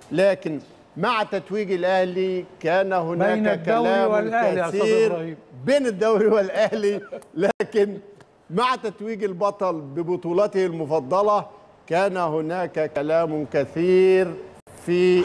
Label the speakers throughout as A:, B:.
A: لكن مع تتويج الاهلي كان هناك
B: بين الدوري
A: كلام
B: والأهلي يا أستاذ
A: كثير
B: إبراهيم.
A: بين الدوري والاهلي لكن مع تتويج البطل ببطولته المفضله كان هناك كلام كثير في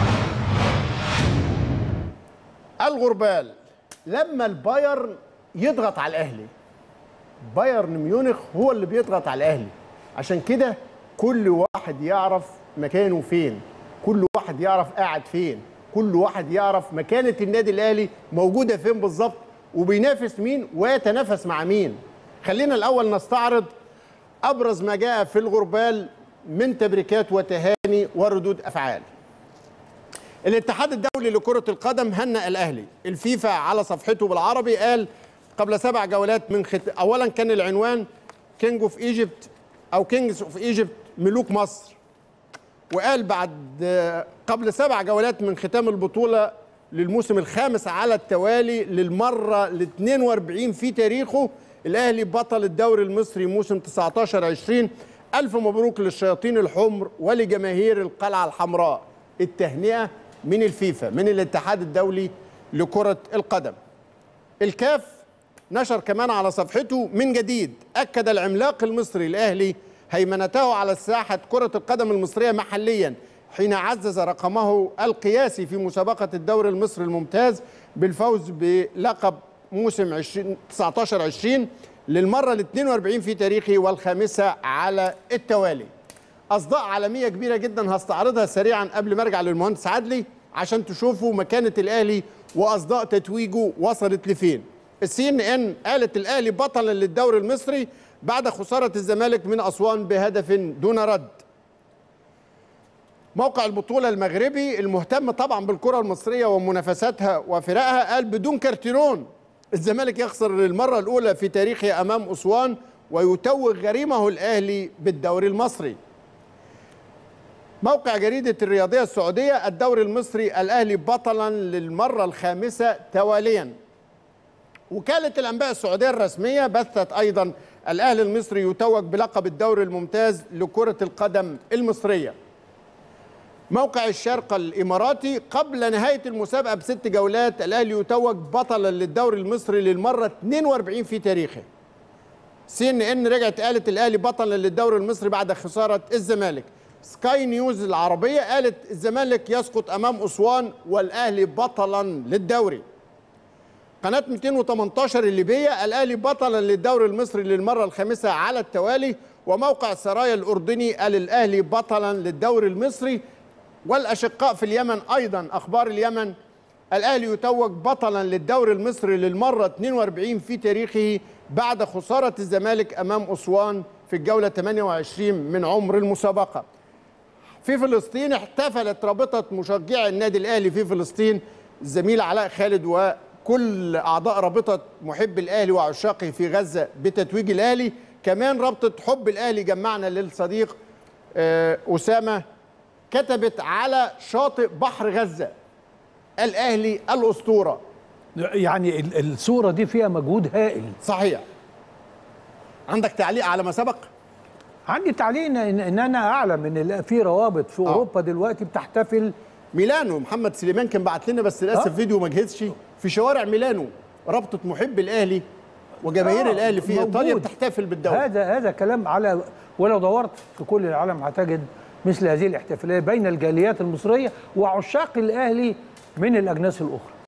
A: الغربال لما البايرن يضغط على الاهلي بايرن ميونخ هو اللي بيضغط على الاهلي عشان كده كل واحد يعرف مكانه فين كل واحد يعرف قاعد فين كل واحد يعرف مكانة النادي الاهلي موجودة فين بالظبط وبينافس مين ويتنافس مع مين خلينا الاول نستعرض ابرز ما جاء في الغربال من تبريكات وتهاني وردود افعال الاتحاد الدولي لكرة القدم هنأ الأهلي الفيفا على صفحته بالعربي قال قبل سبع جولات من خت... أولا كان العنوان كينج اوف ايجيبت أو كينجز اوف ايجيبت ملوك مصر وقال بعد قبل سبع جولات من ختام البطولة للموسم الخامس على التوالي للمرة ال 42 في تاريخه الأهلي بطل الدوري المصري موسم 19 20 ألف مبروك للشياطين الحمر ولجماهير القلعة الحمراء التهنئة من الفيفا من الاتحاد الدولي لكرة القدم الكاف نشر كمان على صفحته من جديد أكد العملاق المصري الأهلي هيمنته على ساحة كرة القدم المصرية محليا حين عزز رقمه القياسي في مسابقة الدوري المصري الممتاز بالفوز بلقب موسم 20 19 20 للمرة ال 42 في تاريخه والخامسة على التوالي. أصداء عالمية كبيرة جدا هستعرضها سريعا قبل ما أرجع للمهندس عدلي عشان تشوفوا مكانة الأهلي وأصداء تتويجه وصلت لفين. السي ان ان قالت الأهلي بطلا للدوري المصري بعد خسارة الزمالك من أسوان بهدف دون رد. موقع البطولة المغربي المهتم طبعا بالكرة المصرية ومنافساتها وفرقها قال بدون كارتيرون الزمالك يخسر للمرة الأولى في تاريخه أمام أسوان ويتوج غريمه الأهلي بالدوري المصري موقع جريدة الرياضية السعودية الدوري المصري الأهلي بطلا للمرة الخامسة تواليا وكالة الأنباء السعودية الرسمية بثت أيضا الأهلي المصري يتوج بلقب الدوري الممتاز لكرة القدم المصرية موقع الشرق الاماراتي قبل نهايه المسابقه بست جولات الاهلي يتوج بطلا للدوري المصري للمره 42 في تاريخه. سي ان ان رجعت قالت الاهلي بطلا للدوري المصري بعد خساره الزمالك. سكاي نيوز العربيه قالت الزمالك يسقط امام اسوان والاهلي بطلا للدوري. قناه 218 الليبيه الاهلي بطلا للدوري المصري للمره الخامسه على التوالي وموقع سرايا الاردني قال الاهلي بطلا للدوري المصري والأشقاء في اليمن أيضا أخبار اليمن الأهلي يتوج بطلا للدوري المصري للمرة 42 في تاريخه بعد خسارة الزمالك أمام أسوان في الجولة 28 من عمر المسابقة في فلسطين احتفلت رابطة مشجعي النادي الأهلي في فلسطين الزميل علاء خالد وكل أعضاء رابطة محب الأهلي وعشاقه في غزة بتتويج الأهلي كمان رابطة حب الأهلي جمعنا للصديق أسامة كتبت على شاطئ بحر غزة الأهلي الأسطورة
B: يعني ال- الصورة دي فيها مجهود هائل
A: صحيح عندك تعليق على ما سبق
B: عندي تعليق ان, إن انا اعلم ان ال- في روابط في اوروبا دلوقتي بتحتفل
A: ميلانو محمد سليمان كان بعت لنا بس للاسف
B: آه.
A: فيديو ما جهزش في شوارع ميلانو رابطه محب الاهلي وجماهير
B: آه،
A: الاهلي في
B: موجود.
A: ايطاليا بتحتفل بالدوري
B: هذا هذا كلام على ولو دورت في كل العالم هتجد مثل هذه الاحتفاليه بين الجاليات المصريه وعشاق الاهلي من الاجناس الاخرى